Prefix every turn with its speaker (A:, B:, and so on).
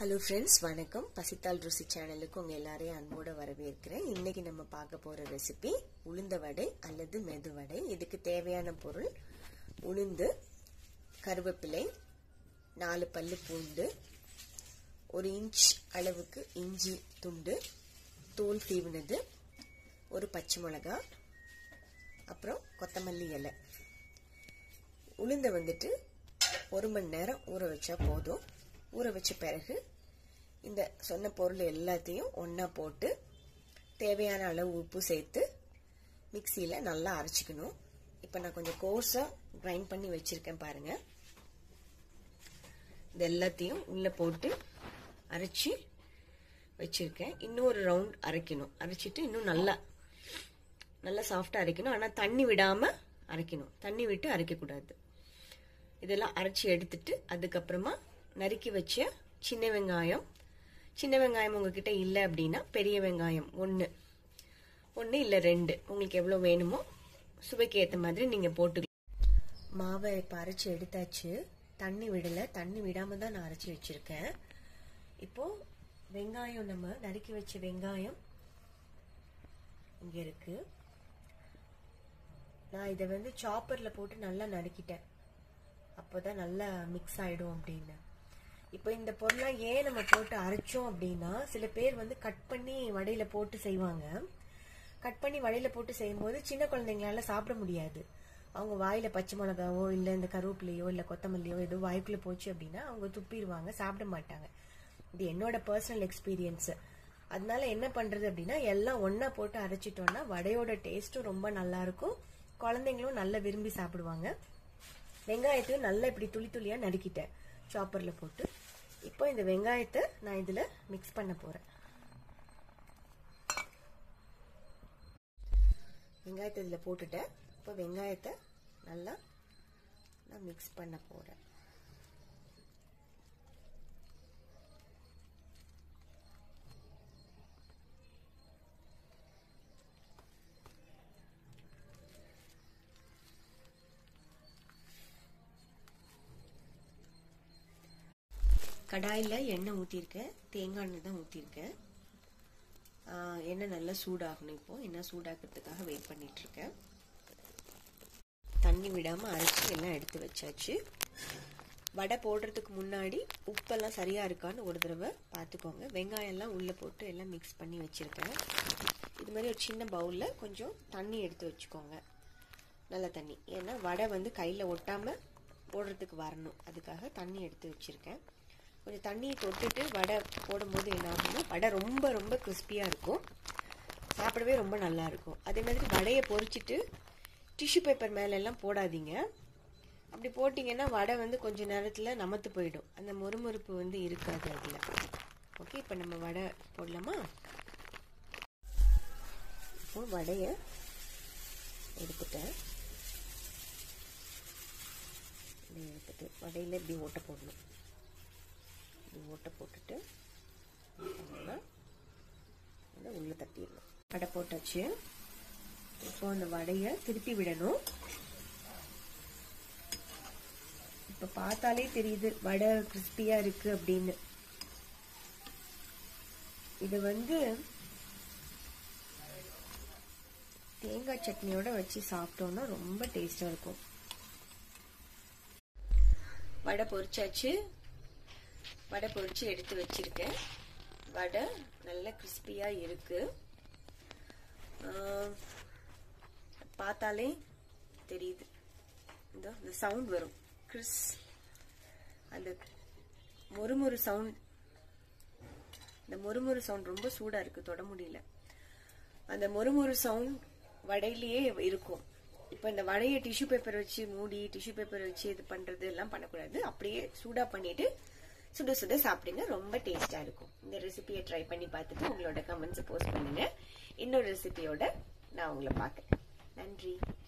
A: hello friends வணக்கம் பசித்தால் ருசி சேனலுக்கு உங்கள் எல்லாரையும் அன்போடு வரவேற்கிறேன் இன்னைக்கு நம்ம பார்க்க போகிற ரெசிபி உளுந்த வடை அல்லது மெது வடை இதுக்கு தேவையான பொருள் உளுந்து கருவேப்பிலை நாலு பல்லு பூண்டு ஒரு இன்ச் அளவுக்கு இஞ்சி துண்டு தோல் சீவினது ஒரு பச்சை மிளகா அப்புறம் கொத்தமல்லி இலை உளுந்தை வந்துட்டு ஒரு மணி நேரம் ஊற வச்சா போதும் ஊற வச்ச பிறகு இந்த சொன்ன பொருள் எல்லாத்தையும் ஒன்றா போட்டு தேவையான அளவு உப்பு சேர்த்து மிக்சியில் நல்லா அரைச்சிக்கணும் இப்போ நான் கொஞ்சம் கோர்ஸாக கிரைண்ட் பண்ணி வச்சுருக்கேன் பாருங்கள் இது எல்லாத்தையும் உள்ளே போட்டு அரைச்சி வச்சுருக்கேன் இன்னும் ஒரு ரவுண்ட் அரைக்கணும் அரைச்சிட்டு இன்னும் நல்லா நல்லா சாஃப்டாக அரைக்கணும் ஆனால் தண்ணி விடாமல் அரைக்கணும் தண்ணி விட்டு அரைக்கக்கூடாது இதெல்லாம் அரைச்சி எடுத்துட்டு அதுக்கப்புறமா நறுக்கி வச்ச சின்ன வெங்காயம் சின்ன வெங்காயம் உங்ககிட்ட இல்லை அப்படின்னா பெரிய வெங்காயம் ஒன்று ஒன்று இல்லை ரெண்டு உங்களுக்கு எவ்வளோ வேணுமோ சுவைக்கு ஏற்ற மாதிரி நீங்கள் போட்டு மாவை இப்போ அரைச்சி எடுத்தாச்சு தண்ணி விடலை தண்ணி விடாமல் தான் நான் அரைச்சி வச்சுருக்கேன் இப்போது வெங்காயம் நம்ம நறுக்கி வச்ச வெங்காயம் இங்கே இருக்குது நான் இதை வந்து சாப்பரில் போட்டு நல்லா நறுக்கிட்டேன் அப்போ தான் நல்லா மிக்ஸ் ஆகிடும் அப்படின்னு இப்போ இந்த பொருளாக ஏன் நம்ம போட்டு அரைச்சோம் அப்படின்னா சில பேர் வந்து கட் பண்ணி வடையில் போட்டு செய்வாங்க கட் பண்ணி வடையில் போட்டு செய்யும்போது சின்ன குழந்தைங்களால சாப்பிட முடியாது அவங்க வாயில் பச்சை மிளகாவோ இல்லை இந்த கருவேப்பிலையோ இல்லை கொத்தமல்லியோ ஏதோ வாய்க்குள்ளே போச்சு அப்படின்னா அவங்க துப்பிடுவாங்க சாப்பிட மாட்டாங்க இது என்னோட பர்சனல் எக்ஸ்பீரியன்ஸு அதனால என்ன பண்ணுறது அப்படின்னா எல்லாம் ஒன்றா போட்டு அரைச்சிட்டோன்னா வடையோட டேஸ்ட்டும் ரொம்ப நல்லாயிருக்கும் குழந்தைங்களும் நல்லா விரும்பி சாப்பிடுவாங்க வெங்காயத்தையும் நல்லா இப்படி துளி துளியாக நறுக்கிட்டேன் சாப்பரில் போட்டு இப்போ இந்த வெங்காயத்தை நான் இதில் மிக்ஸ் பண்ண போகிறேன் வெங்காயத்தை இதில் போட்டுட்டேன் இப்போ வெங்காயத்தை நல்லா நான் மிக்ஸ் பண்ண போகிறேன் கடாயில் எண்ணெய் ஊற்றிருக்கேன் தேங்காய் எண்ணெய் தான் ஊற்றிருக்கேன் எண்ணெய் நல்லா சூடாகணும் இப்போ எண்ணெய் சூடாக்கிறதுக்காக வெயிட் பண்ணிகிட்ருக்கேன் தண்ணி விடாமல் அரைச்சி எல்லாம் எடுத்து வச்சாச்சு வடை போடுறதுக்கு முன்னாடி உப்பெல்லாம் சரியாக இருக்கான்னு ஒரு தடவை பார்த்துக்கோங்க வெங்காயம்லாம் உள்ளே போட்டு எல்லாம் மிக்ஸ் பண்ணி வச்சுருக்கேன் இது மாதிரி ஒரு சின்ன பவுலில் கொஞ்சம் தண்ணி எடுத்து வச்சுக்கோங்க நல்ல தண்ணி ஏன்னா வடை வந்து கையில் ஒட்டாமல் போடுறதுக்கு வரணும் அதுக்காக தண்ணி எடுத்து வச்சுருக்கேன் கொஞ்சம் தண்ணியை தொட்டுட்டு வடை போடும்போது என்ன ஆகும்னா வடை ரொம்ப ரொம்ப கிறிஸ்பியாக இருக்கும் சாப்பிடவே ரொம்ப நல்லா இருக்கும் அதே மாதிரி வடையை பொறிச்சிட்டு டிஷ்யூ பேப்பர் மேலெல்லாம் போடாதீங்க அப்படி போட்டிங்கன்னா வடை வந்து கொஞ்சம் நேரத்தில் நமத்து போயிடும் அந்த மொறுமொறுப்பு வந்து இருக்காது அதில் ஓகே இப்போ நம்ம வடை போடலாமா இப்போ வடையை எடுத்துட்டேன் எடுத்துட்டு வடையில் இப்படி ஓட்டை போடணும் இப்படி ஓட்டை போட்டுட்டு உள்ளே தட்டிடணும் வடை போட்டாச்சு இப்போ அந்த வடையை திருப்பி விடணும் இப்போ பார்த்தாலே தெரியுது வடை கிறிஸ்பியாக இருக்கு அப்படின்னு இது வந்து தேங்காய் சட்னியோட வச்சு சாப்பிட்டோம்னா ரொம்ப டேஸ்டாக இருக்கும் வடை பொரிச்சாச்சு வடை பொரிச்சு எடுத்து வச்சிருக்கேன் வடை நல்ல கிறிஸ்பியாக இருக்கு பார்த்தாலே தெரியுது இந்த இந்த சவுண்ட் வரும் கிறிஸ் அந்த மொறுமொறு சவுண்ட் இந்த மொறுமொறு சவுண்ட் ரொம்ப சூடாக இருக்குது தொட முடியல அந்த மொறுமொறு சவுண்ட் வடையிலேயே இருக்கும் இப்போ இந்த வடையை டிஷ்யூ பேப்பர் வச்சு மூடி டிஷ்யூ பேப்பர் வச்சு இது பண்ணுறது எல்லாம் பண்ணக்கூடாது அப்படியே சூடாக பண்ணிட்டு சுட சுட சாப்பிடுங்க ரொம்ப டேஸ்டாக இருக்கும் இந்த ரெசிபியை ட்ரை பண்ணி பார்த்துட்டு உங்களோட கமெண்ட்ஸை போஸ்ட் பண்ணுங்க இன்னொரு ரெசிபியோட நான் உங்களை பார்க்குறேன் நன்றி